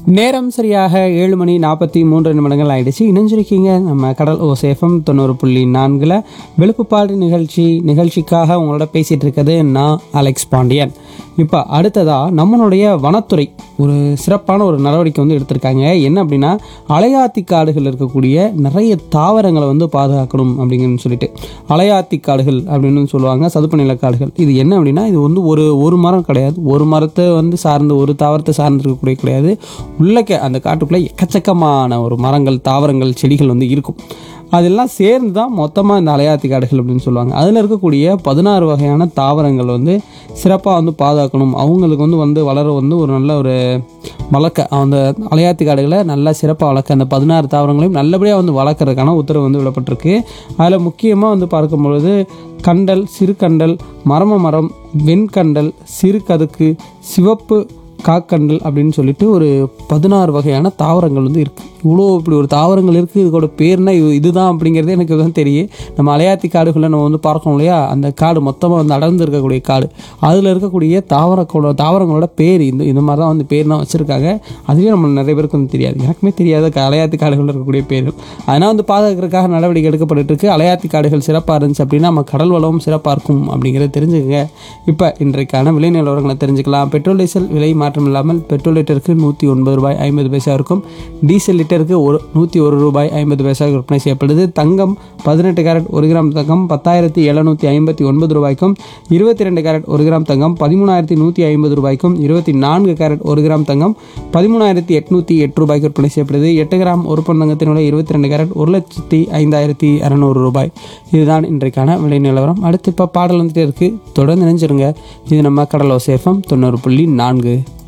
நேரம் சரியாக ஏழு மணி நாற்பத்தி மூன்று நிமிடங்கள் ஆயிடுச்சு இணைஞ்சிருக்கீங்க நம்ம கடல் ஓசேஃபம் தொண்ணூறு புள்ளி நான்கில் வெளுப்புப்பாடு நிகழ்ச்சி நிகழ்ச்சிக்காக உங்களோட பேசிகிட்டு இருக்கிறது நான் அலெக்ஸ் பாண்டியன் இப்போ அடுத்ததாக நம்மளுடைய வனத்துறை ஒரு சிறப்பான ஒரு நடவடிக்கை வந்து எடுத்திருக்காங்க என்ன அப்படின்னா அலையாத்தி காடுகள் இருக்கக்கூடிய நிறைய தாவரங்களை வந்து பாதுகாக்கணும் அப்படிங்கன்னு சொல்லிட்டு அலையாத்தி காடுகள் அப்படின்னு சொல்லுவாங்க சதுப்பு நில காடுகள் இது என்ன அப்படின்னா இது வந்து ஒரு ஒரு மரம் கிடையாது ஒரு மரத்தை வந்து சார்ந்து ஒரு தாவரத்தை சார்ந்து இருக்கக்கூடிய கிடையாது உள்ளக்க அந்த காட்டுக்குள்ளே எக்கச்சக்கமான ஒரு மரங்கள் தாவரங்கள் செடிகள் வந்து இருக்கும் அதெல்லாம் சேர்ந்து தான் மொத்தமாக இந்த அலையாத்தி காடுகள் அப்படின்னு சொல்லுவாங்க அதில் இருக்கக்கூடிய பதினாறு வகையான தாவரங்கள் வந்து சிறப்பாக வந்து பாதுகாக்கணும் அவங்களுக்கு வந்து வந்து வளர வந்து ஒரு நல்ல ஒரு வளர்க்க அந்த அலையாத்தி காடுகளை நல்லா சிறப்பாக வளர்க்க அந்த பதினாறு தாவரங்களையும் நல்லபடியாக வந்து வளர்க்குறதுக்கான உத்தரவு வந்து விடப்பட்டிருக்கு அதில் முக்கியமாக வந்து பார்க்கும் பொழுது கண்டல் சிறுகண்டல் மரம மரம் வெண்கண்டல் சிறுகதுக்கு சிவப்பு காக்கண்டல் அப்படின்னு சொல்லிட்டு ஒரு பதினாறு வகையான தாவரங்கள் வந்து இருக்குது இவ்வளோ இப்படி ஒரு தாவரங்கள் இருக்குது இதோட பேர்னா இது இதுதான் அப்படிங்கிறது எனக்கு தான் தெரியும் நம்ம அலையாத்தி காடுகளை நம்ம வந்து பார்க்கணும் இல்லையா அந்த காடு மொத்தமாக வந்து அடர்ந்து இருக்கக்கூடிய காடு அதில் இருக்கக்கூடிய தாவரங்களோட தாவரங்களோட பேர் இந்த இந்த மாதிரி தான் வந்து பேர் தான் வச்சுருக்காங்க அதுவே நம்ம நிறைய பேருக்கு வந்து தெரியாது எனக்குமே தெரியாத க- அலையாத்தி காடுகளில் இருக்கக்கூடிய பேர்கள் அதனால் வந்து பாதுகாக்கிறதுக்காக நடவடிக்கை எடுக்கப்பட்டு இருக்கு அலையாத்தி காடுகள் சிறப்பாக இருந்துச்சு அப்படின்னா நம்ம கடல் வளமும் சிறப்பாக இருக்கும் அப்படிங்கிறத தெரிஞ்சுக்கங்க இப்போ இன்றைக்கான விலை நிலவரங்களை தெரிஞ்சுக்கலாம் பெட்ரோல் டீசல் விலை மாற்றம் இல்லாமல் பெட்ரோல் லிட்டருக்கு நூற்றி ஒன்பது ரூபாய் ஐம்பது பைசா இருக்கும் டீசல் லிட்டருக்கு ஒரு நூற்றி ஒரு ரூபாய் ஐம்பது பைசா விற்பனை செய்யப்படுது தங்கம் பதினெட்டு கேரட் ஒரு கிராம் தங்கம் பத்தாயிரத்தி எழுநூற்றி ஐம்பத்தி ஒன்பது ரூபாய்க்கும் இருபத்தி ரெண்டு கேரட் ஒரு கிராம் தங்கம் பதிமூணாயிரத்தி நூற்றி ஐம்பது ரூபாய்க்கும் இருபத்தி நான்கு கேரட் ஒரு கிராம் தங்கம் பதிமூணாயிரத்தி எட்நூற்றி எட்டு ரூபாய்க்கு விற்பனை செய்யப்படுது எட்டு கிராம் ஒரு பன் தங்கத்தின் விலை இருபத்தி ரெண்டு கேரட் ஒரு லட்சத்தி ஐந்தாயிரத்தி இரநூறு ரூபாய் இதுதான் இன்றைக்கான விலை நிலவரம் அடுத்து இப்போ பாடல் வந்துட்டே இருக்குது தொடர்ந்து நினைச்சிருங்க இது நம்ம கடலோ சேஃபம் தொண்ணூறு புள்ளி நான்கு